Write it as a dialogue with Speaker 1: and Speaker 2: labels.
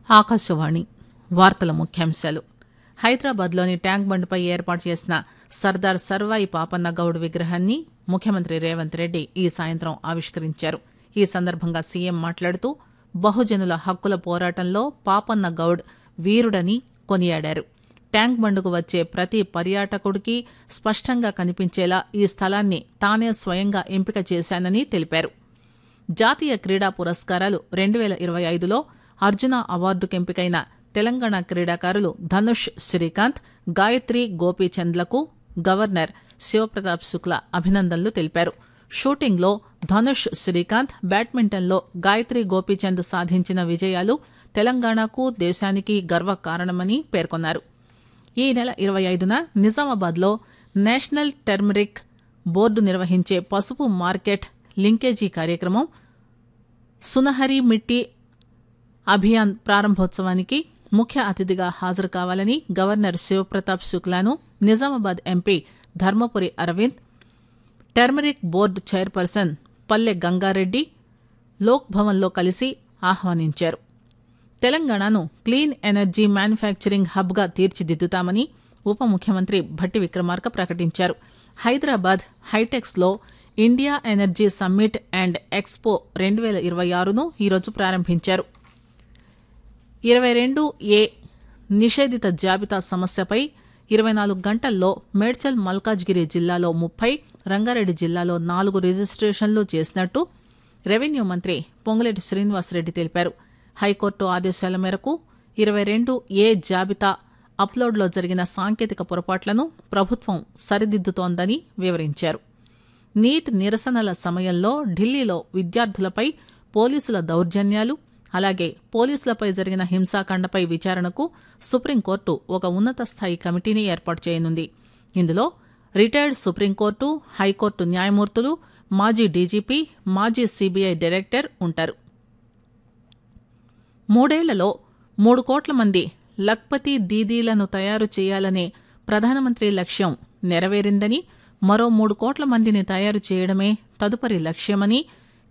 Speaker 1: ఆకాశవాణి వార్తల ముఖ్యాంశాలు హైదరాబాద్లోని ట్యాంక్ బండ్పై ఏర్పాటు చేసిన సర్దార్ సర్వాయి పాపన్న గౌడ్ విగ్రహాన్ని ముఖ్యమంత్రి రేవంత్ రెడ్డి ఈ సాయంత్రం ఆవిష్కరించారు ఈ సందర్భంగా సీఎం మాట్లాడుతూ బహుజనుల హక్కుల పోరాటంలో పాపన్న గౌడ్ వీరుడని కొనియాడారు ట్యాంక్ బండ్కు వచ్చే ప్రతి పర్యాటకుడికి స్పష్టంగా కనిపించేలా ఈ స్థలాన్ని తానే స్వయంగా ఎంపిక చేశానని తెలిపారు జాతీయ క్రీడా పురస్కారాలు రెండు వేల ఇరవై ఐదులో అర్జున అవార్డుకు ఎంపికైన తెలంగాణ క్రీడాకారులు ధనుష్ శ్రీకాంత్ గాయత్రి గోపీచంద్లకు గవర్నర్ శివప్రతాప్ శుక్లా అభినందనలు తెలిపారు షూటింగ్లో ధనుష్ శ్రీకాంత్ బ్యాడ్మింటన్లో గాయత్రి గోపీచంద్ సాధించిన విజయాలు తెలంగాణకు దేశానికి గర్వకారణమని పేర్కొన్నారు ఈ నెల ఇరవై ఐదున నిజామాబాద్లో నేషనల్ టర్మరిక్ బోర్డు నిర్వహించే పసుపు మార్కెట్ లింకేజీ కార్యక్రమం సునహరి మిట్టి అభియాన్ ప్రారంభోత్సవానికి ముఖ్య అతిథిగా హాజరు కావాలని గవర్నర్ శివప్రతాప్ శుక్లాను Nizamabad MP Dharmapuri Arvind turmeric board chairperson Palle Ganga Reddy Lok భవన్లో కలిసి ఆహ్వానించారు తెలంగాణను క్లీన్ ఎనర్జీ మ్యానుఫ్యాక్చరింగ్ హబ్గా తీర్చిదిద్దుతామని ఉప ముఖ్యమంత్రి భట్టి విక్రమార్క ప్రకటించారు హైదరాబాద్ హైటెక్స్లో India energy summit and expo రెండు వేల ఇరవై ఆరును ఈరోజు ప్రారంభించారు ఇరవై రెండు ఏ నిషేధిత జాబితా సమస్యపై ఇరవై నాలుగు గంటల్లో మేడ్చల్ మల్కాజ్గిరి జిల్లాలో ముప్పై రంగారెడ్డి జిల్లాలో నాలుగు రిజిస్ట్రేషన్లు చేసినట్టు రెవెన్యూ మంత్రి పొంగులేటి శ్రీనివాసరెడ్డి తెలిపారు హైకోర్టు ఆదేశాల మేరకు ఇరవై రెండు ఏ జాబితా అప్లోడ్లో జరిగిన సాంకేతిక పొరపాట్లను ప్రభుత్వం సరిదిద్దుతోందని వివరించారు నీట్ నిరసనల సమయంలో ఢిల్లీలో విద్యార్థులపై పోలీసుల దౌర్జన్యాలు అలాగే పోలీసులపై జరిగిన హింసాకాండపై విచారణకు సుప్రీంకోర్టు ఒక ఉన్నత స్థాయి కమిటీని ఏర్పాటు చేయనుంది ఇందులో రిటైర్డ్ సుప్రీంకోర్టు హైకోర్టు న్యాయమూర్తులు మాజీ డీజీపీ మాజీ సీబీఐ డైరెక్టర్ ఉంటారు మూడేళ్లలో మూడు కోట్ల మంది లక్పతి దీదీలను తయారు చేయాలనే ప్రధానమంత్రి లక్ష్యం నెరవేరిందని మరో మూడు కోట్ల మందిని తయారు చేయడమే తదుపరి లక్ష్యమని